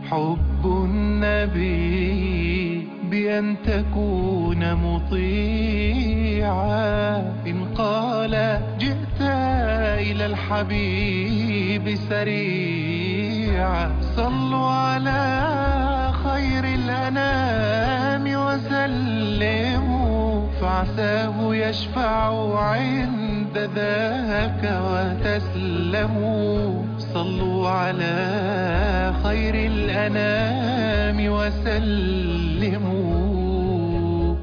حب النبي بأن تكون مطيعا إن قال جئت إلى الحبيب سريعا صلوا على خير الأنام وسلموا فعساه يشفع عند ذاك وتسلموا صلوا على خير الأنام وسلموا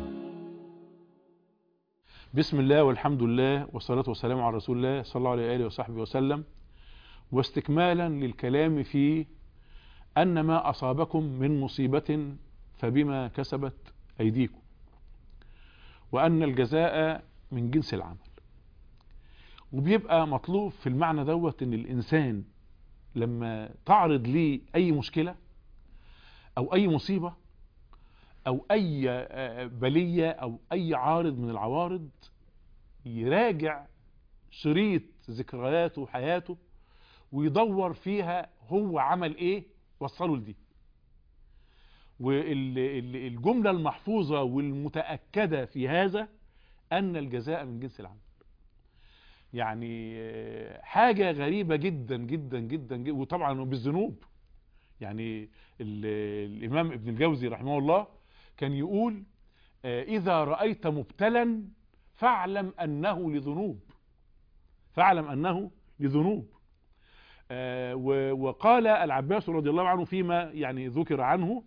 بسم الله والحمد لله والصلاة والسلام على رسول الله صلى الله عليه وآله وصحبه وسلم واستكمالا للكلام في أن ما أصابكم من مصيبة فبما كسبت أيديكم وأن الجزاء من جنس العمل وبيبقى مطلوب في المعنى دوت ان الانسان لما تعرض ليه اي مشكلة او اي مصيبة او اي بلية او اي عارض من العوارض يراجع شريط ذكرياته وحياته ويدور فيها هو عمل ايه وصله لدي والجملة المحفوظة والمتأكدة في هذا ان الجزاء من جنس العمل يعني حاجة غريبة جدا جدا جدا, جداً وطبعا بالذنوب يعني الإمام ابن الجوزي رحمه الله كان يقول إذا رأيت مبتلا فاعلم أنه لذنوب فاعلم أنه لذنوب وقال العباس رضي الله عنه فيما يعني ذكر عنه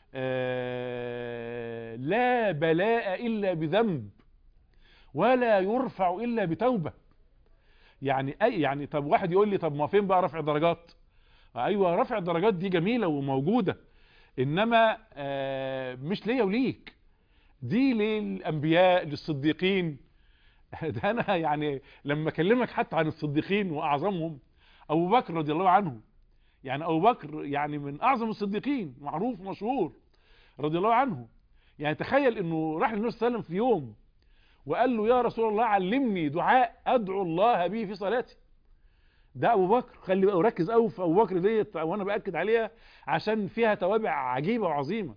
لا بلاء إلا بذنب ولا يرفع إلا بتوبة يعني اي يعني طب واحد يقول لي طب ما فين بقى رفع درجات ايوه رفع الدرجات دي جميله وموجوده انما آه مش ليا وليك دي للانبياء للصديقين ده انا يعني لما اكلمك حتى عن الصديقين واعظمهم ابو بكر رضي الله عنه يعني ابو بكر يعني من اعظم الصديقين معروف مشهور رضي الله عنه يعني تخيل انه راح للنبي صلى الله عليه وسلم في يوم وقال له يا رسول الله علمني دعاء ادعو الله به في صلاتي ده ابو بكر خلي بقى وركز قوي في ابو بكر ديت وانا باكد عليها عشان فيها توابع عجيبه وعظيمه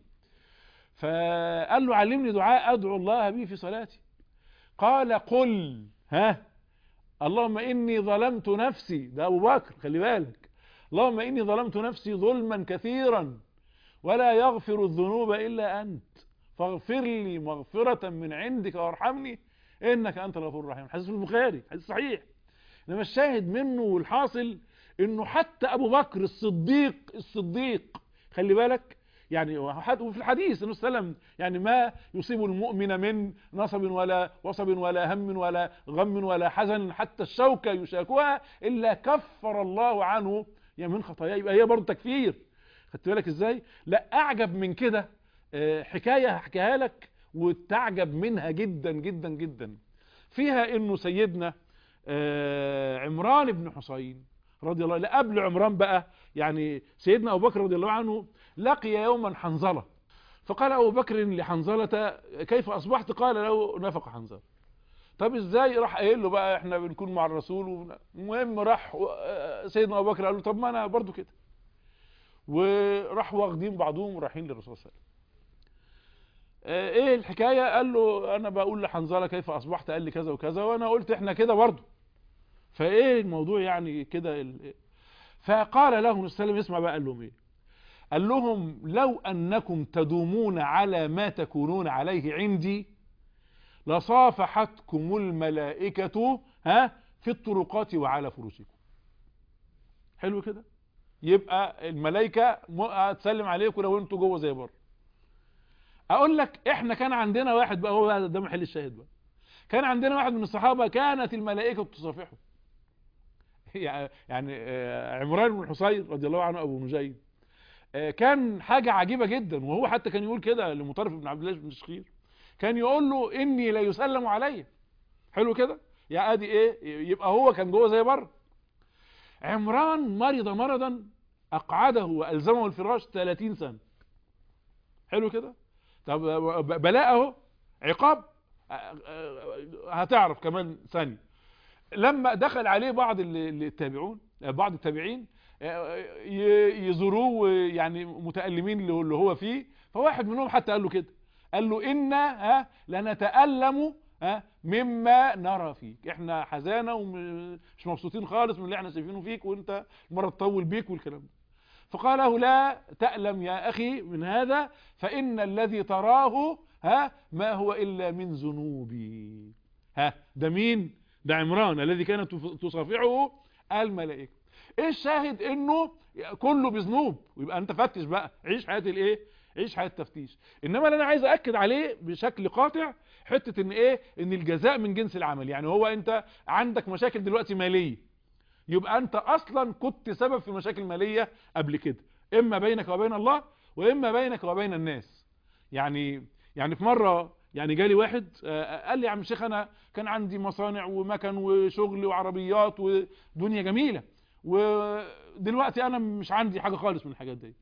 فقال له علمني دعاء ادعو الله به في صلاتي قال قل ها اللهم اني ظلمت نفسي ده ابو بكر خلي بالك اللهم اني ظلمت نفسي ظلما كثيرا ولا يغفر الذنوب الا انت فاغفر لي مغفرة من عندك وارحمني انك انت الغفور الرحيم حديث البخاري حديث صحيح انما الشاهد منه والحاصل انه حتى ابو بكر الصديق الصديق خلي بالك يعني وفي الحديث انه سلم يعني ما يصيب المؤمن من نصب ولا وصب ولا هم ولا غم ولا حزن حتى الشوكة يشاكها الا كفر الله عنه يعني من خطاياه يبقى هي برضه تكفير خدت بالك ازاي لا اعجب من كده حكاية هحكيها لك وتعجب منها جدا جدا جدا فيها انه سيدنا عمران بن حسين رضي الله لا قبل عمران بقى يعني سيدنا ابو بكر رضي الله عنه لقي يوما حنظلة فقال ابو بكر لحنظلة كيف اصبحت قال له نفق حنظلة طب ازاي راح قايل له بقى احنا بنكون مع الرسول المهم راح سيدنا ابو بكر قال له طب ما انا برضو كده وراح واخدين بعضهم ورايحين للرسول صلى الله عليه وسلم ايه الحكاية قال له انا بقول لحنظلة كيف اصبحت قال لي كذا وكذا وانا قلت احنا كده برضه فايه الموضوع يعني كده ال... فقال له النبي اسمع بقى قال لهم ايه قال لهم لو انكم تدومون على ما تكونون عليه عندي لصافحتكم الملائكة ها في الطرقات وعلى فروشكم حلو كده يبقى الملائكة هتسلم عليكم لو انتوا جوه زي بره اقول لك احنا كان عندنا واحد بقى هو ده محل الشاهد بقى كان عندنا واحد من الصحابة كانت الملائكة تصافحه يعني عمران بن حصين رضي الله عنه ابو نجيب كان حاجة عجيبة جدا وهو حتى كان يقول كده لمطرف بن عبد الله بن شخير كان يقول له اني لا يسلم علي حلو كده يا ادي ايه يبقى هو كان جوه زي بره عمران مرض مرضا اقعده والزمه الفراش 30 سنة حلو كده طب بلاء اهو عقاب هتعرف كمان ثانية لما دخل عليه بعض التابعون بعض التابعين ي- يزوروه يعني متألمين اللي هو فيه فواحد منهم حتى قال له كده قال له إنا ها لنتألم ها مما نرى فيك احنا حزانة ومش مبسوطين خالص من اللي احنا شايفينه فيك وانت مرة تطول بيك والكلام ده فقال له لا تألم يا أخي من هذا فإن الذي تراه ها ما هو إلا من ذنوبي ها ده مين ده عمران الذي كانت تف- تصافحه الملائكة ايه الشاهد انه كله بذنوب ويبقى انت فتش بقى عيش حياة الايه عيش حياة التفتيش انما اللي انا عايز اكد عليه بشكل قاطع حتة ان ايه ان الجزاء من جنس العمل يعني هو انت عندك مشاكل دلوقتي مالية يبقى انت اصلا كنت سبب في مشاكل مالية قبل كده اما بينك وبين الله واما بينك وبين الناس يعني يعني في مرة يعني جالي واحد آه، قال لي يا عم الشيخ انا كان عندي مصانع ومكن وشغل وعربيات ودنيا جميلة ودلوقتي انا مش عندي حاجة خالص من الحاجات دي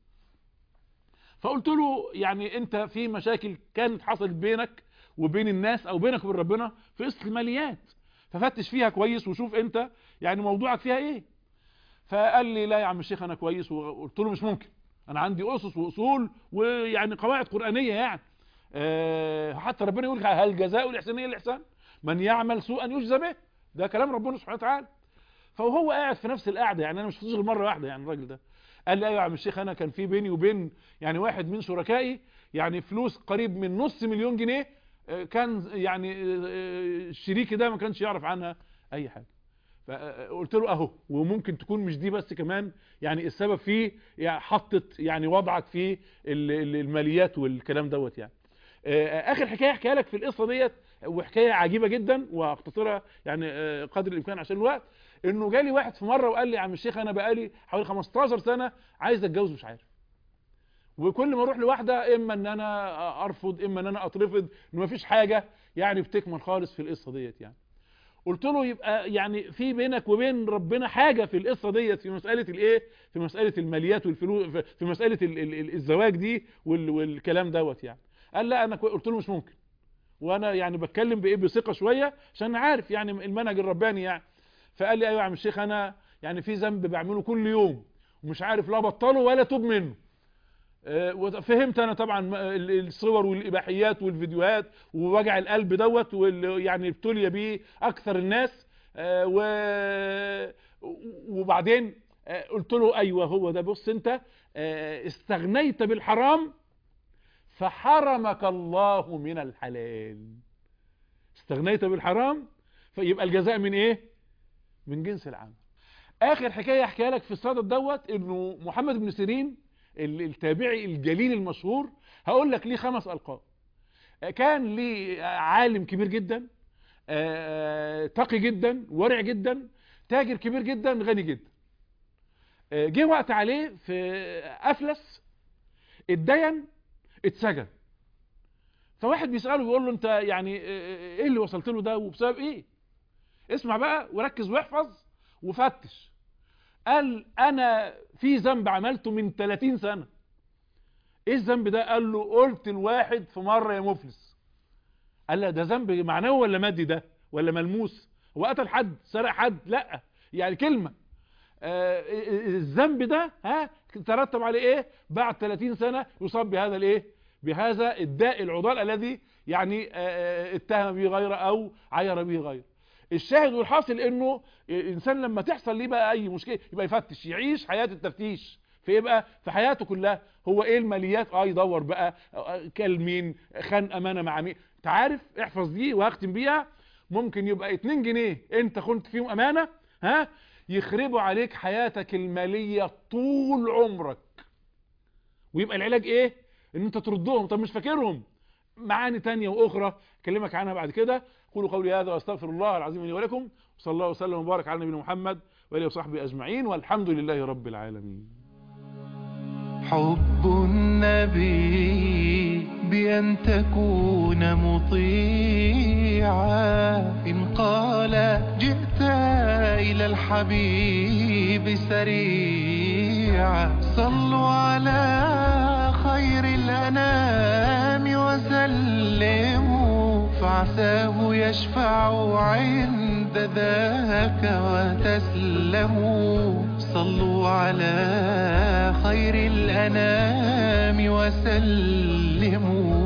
فقلت له يعني انت في مشاكل كانت حصلت بينك وبين الناس او بينك وبين ربنا في قصه الماليات ففتش فيها كويس وشوف انت يعني موضوعك فيها ايه فقال لي لا يا عم الشيخ انا كويس وقلت له مش ممكن انا عندي اسس واصول ويعني قواعد قرانيه يعني أه حتى ربنا يقول هل جزاء الاحسان الا الاحسان من يعمل سوءا يجزى به ده كلام ربنا سبحانه وتعالى فهو قاعد في نفس القعده يعني انا مش فاضي غير مره واحده يعني الراجل ده قال لي ايوه يا عم الشيخ انا كان في بيني وبين يعني واحد من شركائي يعني فلوس قريب من نص مليون جنيه آه، كان يعني آه، شريكي ده ما كانش يعرف عنها اي حاجه فقلت له اهو وممكن تكون مش دي بس كمان يعني السبب فيه يعني حطت يعني وضعك في ال- ال- الماليات والكلام دوت يعني آه، اخر حكايه احكيها لك في القصه ديت وحكايه عجيبه جدا واختصرها يعني آه، قدر الامكان عشان الوقت انه جالي واحد في مره وقال لي يا عم الشيخ انا بقالي حوالي 15 سنه عايز اتجوز مش عارف وكل ما اروح لواحده اما ان انا ارفض اما ان انا اترفض ان مفيش حاجه يعني بتكمل خالص في القصه ديت يعني قلت له يبقى يعني في بينك وبين ربنا حاجه في القصه ديت في مساله الايه في مساله الماليات والفلوس في- في مساله ال- ال- ال- الزواج دي وال- والكلام دوت يعني قال لا انا كوي- قلت له مش ممكن وانا يعني بتكلم بايه بثقه شويه عشان عارف يعني المنهج الرباني يعني فقال لي ايوه يا عم الشيخ انا يعني في ذنب بعمله كل يوم ومش عارف لا بطله ولا توب منه آه، وفهمت انا طبعا م- ال- الصور والاباحيات والفيديوهات ووجع القلب دوت واللي يعني ابتلي بيه اكثر الناس آه، و وبعدين آه، قلت له ايوه هو ده بص انت آه، استغنيت بالحرام فحرمك الله من الحلال استغنيت بالحرام فيبقى الجزاء من ايه من جنس العمل اخر حكايه احكيها لك في الصدد دوت انه محمد بن سيرين ال- التابعي الجليل المشهور هقول لك ليه خمس القاب آه، كان ليه عالم كبير جدا آه، تقي جدا ورع جدا تاجر كبير جدا غني جدا آه، جه وقت عليه في افلس اتدين اتسجن فواحد بيساله بيقول له انت يعني آه، ايه اللي وصلت له ده وبسبب ايه اسمع بقى وركز واحفظ وفتش قال انا في ذنب عملته من 30 سنة ايه الذنب ده قال له قلت الواحد في مرة يا مفلس قال له ده ذنب معنوي ولا مادي ده ولا ملموس هو قتل حد سرق حد لا يعني كلمة آه، الذنب ده ها ترتب عليه ايه بعد 30 سنة يصاب بهذا الايه بهذا الداء العضال الذي يعني آه، آه، اتهم به غيره او عير به غيره الشاهد والحاصل انه الانسان لما تحصل ليه بقى اي مشكله يبقى يفتش يعيش حياه التفتيش فيبقى في حياته كلها هو ايه الماليات اه يدور بقى آه، كل مين خان امانه مع مين انت عارف احفظ دي وهختم بيها ممكن يبقى 2 جنيه انت خنت فيهم امانه ها يخربوا عليك حياتك الماليه طول عمرك ويبقى العلاج ايه ان انت تردهم طب مش فاكرهم معاني تانية واخرى اكلمك عنها بعد كده قولوا قولي هذا واستغفر الله العظيم لي ولكم وصلى الله وسلم وبارك على نبينا محمد واله وصحبه اجمعين والحمد لله رب العالمين حب النبي بأن تكون مطيعا إن قال جئت إلى الحبيب سريعا صلوا على خير الأنام وسلموا فعساه يشفع عند ذاك وتسلموا صلوا على خير الأنام وسلموا